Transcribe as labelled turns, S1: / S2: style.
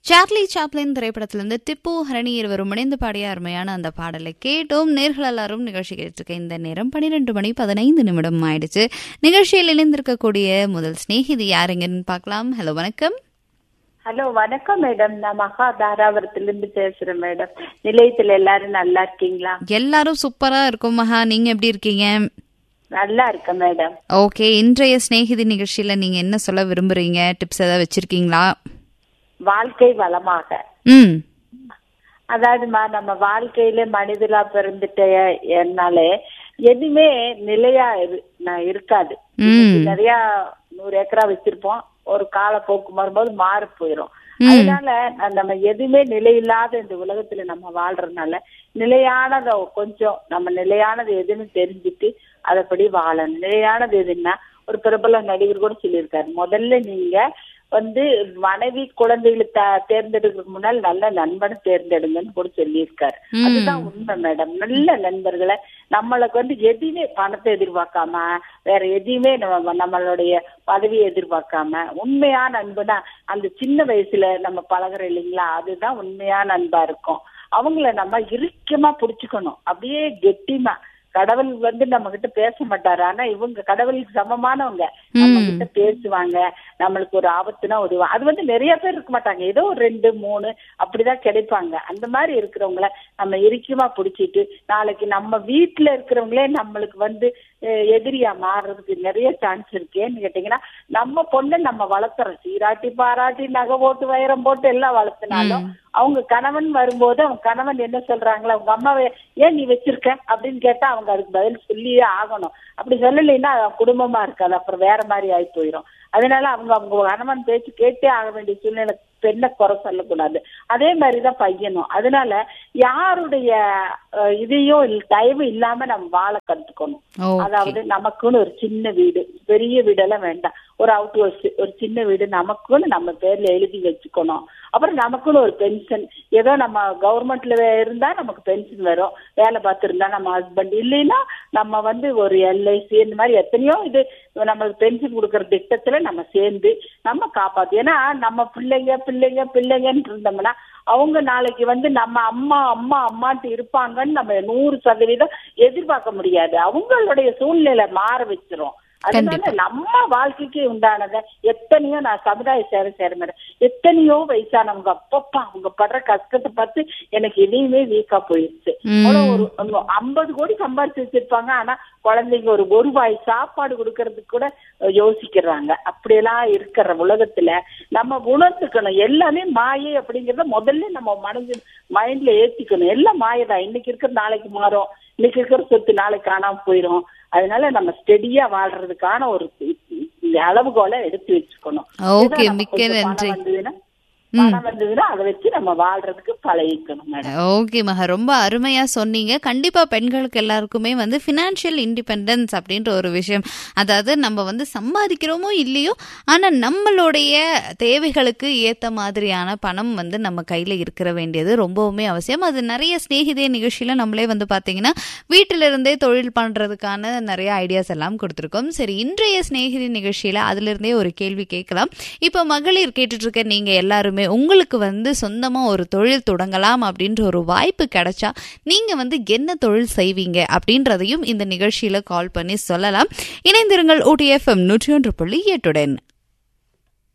S1: Charlie Chaplin திரைப்படத்திலிருந்து திப்பு ஹரணி இருவரும் இணைந்து பாடிய அருமையான அந்த பாடலை கேட்டோம் நேர்கள் எல்லாரும் நிகழ்ச்சி கேட்டிருக்க இந்த நேரம் பன்னிரெண்டு மணி பதினைந்து நிமிடம் ஆயிடுச்சு நிகழ்ச்சியில் இணைந்திருக்கக்கூடிய முதல் சிநேகிதி யாருங்கன்னு பார்க்கலாம் ஹலோ வணக்கம்
S2: ஹலோ வணக்கம் மேடம் நான் மகா தாராபுரத்திலிருந்து பேசுறேன் மேடம் நிலையத்துல எல்லாரும் நல்லா இருக்கீங்களா
S1: எல்லாரும் சூப்பரா இருக்கும் மகா நீங்க எப்படி இருக்கீங்க
S2: நல்லா இருக்கேன் மேடம்
S1: ஓகே இன்றைய சிநேகிதி நிகழ்ச்சியில நீங்க என்ன சொல்ல விரும்புறீங்க டிப்ஸ் ஏதாவது வச்சிருக்கீங்களா
S2: வாழ்க்கை வளமாக
S1: ம்
S2: அதாவதுமா நம்ம வாழ்க்கையில மனிதலா பிறந்துட்ட என்னாலே எதுவுமே நிலையா இரு- நான் இருக்காது
S1: ம்.
S2: நிறைய நூறு ஏக்கரா வச்சிருப்போம் ஒரு காலப்போக்கு வரும்போது மாறி போயிரும் அதனால அஹ், நம்ம எதுவுமே நிலையில்லாத இந்த உலகத்துல நம்ம வாழ்றதுனால நிலையானத கொஞ்சம் நம்ம நிலையானது எதுன்னு தெரிஞ்சுட்டு அதப்படி வாழணும் நிலையானது எதுன்னா ஒரு பிரபல நடிகர் கூட சொல்லியிருக்காரு முதல்ல நீங்க வந்து மனைவி குழந்தைகளை த- தேர்ந்தெடுக்கிறதுக்கு முன்னால் நல்ல நண்பனை தேர்ந்தெடுங்கன்னு கூட சொல்லியிருக்காரு
S1: ம்.
S2: அதுதான் உண்மை மேடம் நல்ல நண்பர்களை நம்மளுக்கு வந்து எதையுமே பணத்தை எதிர்பார்க்காம வேற எதையுமே நம்ம நம்மளுடைய பதவியை எதிர்பார்க்காம உண்மையான அன்புனா அந்த சின்ன வயசுல நம்ம பழகுறோம் இல்லைங்களா அதுதான் உண்மையான அன்பா இருக்கும் அவங்கள நம்ம இறுக்கமா புடிச்சுக்கணும் அப்படியே கெட்டிமா கடவுள் வந்து நம்ம கிட்ட பேச மாட்டாரு ஆனா இவங்க கடவுளுக்கு சமமானவங்க நம்ம
S1: ம்.
S2: கிட்ட பேசுவாங்க நம்மளுக்கு ஒரு ஆபத்துனா உதவா அது வந்து நிறைய பேர் இருக்க மாட்டாங்க ஏதோ ஒரு ரெண்டு மூணு அப்படிதான் கிடைப்பாங்க அந்த மாதிரி இருக்கிறவங்கள நம்ம இறுக்கமா பிடிச்சிட்டு நாளைக்கு நம்ம வீட்டுல இருக்கிறவங்களே நம்மளுக்கு வந்து அஹ், எதிரியா மாறுறதுக்கு நிறைய சான்ஸ் இருக்கு ஏன்னு கேட்டீங்கன்னா நம்ம பொண்ணை நம்ம வளர்த்துறோம் சீராட்டி பாராட்டி நகை போட்டு வைரம் போட்டு எல்லாம் வளர்த்தினாலும் அவங்க கணவன் வரும்போது அவங்க கணவன் என்ன சொல்றாங்களா உங்க அம்மாவை ஏன் நீ வச்சிருக்க அப்படின்னு கேட்டா அவங்க அதுக்கு பதில் சொல்லியே ஆகணும் அப்படி சொல்லலைன்னா அது குடும்பமா இருக்காது அப்புறம் வேற மாதிரி ஆகி போயிடும் அதனால அவங்க அவங்க கணவன் பேச்சு கேட்டே ஆக வேண்டிய சூழ்நிலை பெண்ணை குறை சொல்லக்கூடாது அதே மாதிரிதான் பையனும் அதனால யாருடைய அஹ், இதையும் இல்ல- தயவு இல்லாம நம்ம வாழ கத்துக்கணும்
S1: ஓகே
S2: அதாவது நமக்குன்னு ஒரு சின்ன வீடு பெரிய வீடெல்லாம் வேண்டாம் ஒரு அவுட் ஹவுஸ் ஒரு சின்ன வீடு நமக்குன்னு நம்ம பேர்ல எழுதி வச்சுக்கணும் அப்புறம் நமக்குன்னு ஒரு பென்ஷன் ஏதோ நம்ம கவர்மெண்ட்ல இருந்தா நமக்கு பென்ஷன் வரும் வேலை பார்த்துருந்தா நம்ம ஹஸ்பண்ட் இல்லைன்னா நம்ம வந்து ஒரு எல்ஐசி இந்த மாதிரி எத்தனையோ இது நம்மளுக்கு பென்ஷன் கொடுக்கற திட்டத்துல நம்ம சேர்ந்து நம்ம காப்பாத்து ஏன்னா நம்ம பிள்ளைங்க பிள்ளைங்க பிள்ளைங்கன்னு இருந்தோம்னா அவங்க நாளைக்கு வந்து நம்ம அம்மா அம்மா அம்மான்ட்டு இருப்பாங்கன்னு நம்ம நூறு சதவீதம் எதிர்பார்க்க முடியாது அவங்களுடைய சூழ்நிலை மாற வச்சிரும் அதனால நம்ம வாழ்க்கைக்கு உண்டானத எத்தனையோ நான் சமுதாய சேவை சேர மேடம் எத்தனையோ வயசானவங்க அப்பப்பா அவங்க படுற கஷ்டத்தை பார்த்து எனக்கு எதையுமே வீக்கா போயிடுச்சு
S1: ம்.
S2: அவ்வளவு ஒரு ஐம்பது கோடி சம்பாரிச்சு வச்சிருப்பாங்க ஆனா குழந்தைங்க ஒரு ஒரு வாய் சாப்பாடு கொடுக்கறதுக்கு கூட யோசிக்கிறாங்க அப்படியெல்லாம் இருக்கிற உலகத்துல நம்ம உணர்ந்துக்கணும் எல்லாமே மாயை அப்படிங்கறத முதல்ல நம்ம மனசு மைண்ட்ல ஏத்திக்கணும் எல்லாம் மாயதான் இன்னைக்கு இருக்கிற நாளைக்கு மாறும் இன்னைக்கு இருக்கிற சொத்து நாளைக்கு காணாம போயிடும் அதனால நம்ம ஸ்டெடியா வாழ்றதுக்கான ஒரு அளவுகோலை எடுத்து வச்சுக்கணும்
S1: ஓகே,
S2: ஏதோ நமக்கு
S1: மிக்க
S2: கொஞ்சம்
S1: நன்றி.
S2: பணம் வந்ததுன்னா பணம் வந்ததுன்னா அதை வச்சு நம்ம வாழ்றதுக்கு பழகிக்கணும் மேடம்
S1: ஓகே மகா ரொம்ப அருமையா சொன்னீங்க கண்டிப்பா பெண்களுக்கு எல்லாருக்குமே வந்து ஃபினான்ஷியல் இண்டிபெண்டன்ஸ் அப்படின்ற ஒரு விஷயம் அதாவது நம்ம வந்து சம்பாதிக்கிறோமோ இல்லையோ ஆனா நம்மளுடைய தேவைகளுக்கு ஏத்த மாதிரியான பணம் வந்து நம்ம கையில இருக்கிற வேண்டியது ரொம்பவுமே அவசியம் அது நிறைய சிநேகிதே நிகழ்ச்சியில நம்மளே வந்து பாத்தீங்கன்னா வீட்டில இருந்தே தொழில் பண்றதுக்கான நிறைய ஐடியாஸ் எல்லாம் கொடுத்துருக்கோம் சரி இன்றைய சிநேகிதி நிகழ்ச்சியில அதுல இருந்தே ஒரு கேள்வி கேட்கலாம் இப்போ மகளிர் கேட்டுட்டு இருக்க நீங்க எல்லாருமே உங்களுக்கு வந்து சொந்தமா ஒரு தொழில் தொடங்கலாம் அப்படின்ற ஒரு வாய்ப்பு கிடைச்சா நீங்க வந்து என்ன தொழில் செய்வீங்க அப்படின்றதையும் இந்த நிகழ்ச்சியில கால் பண்ணி சொல்லலாம் இணைந்திருங்கள் ஓடிஎஃப்எம் நூற்றி ஒன்று புள்ளி எட்டுடன்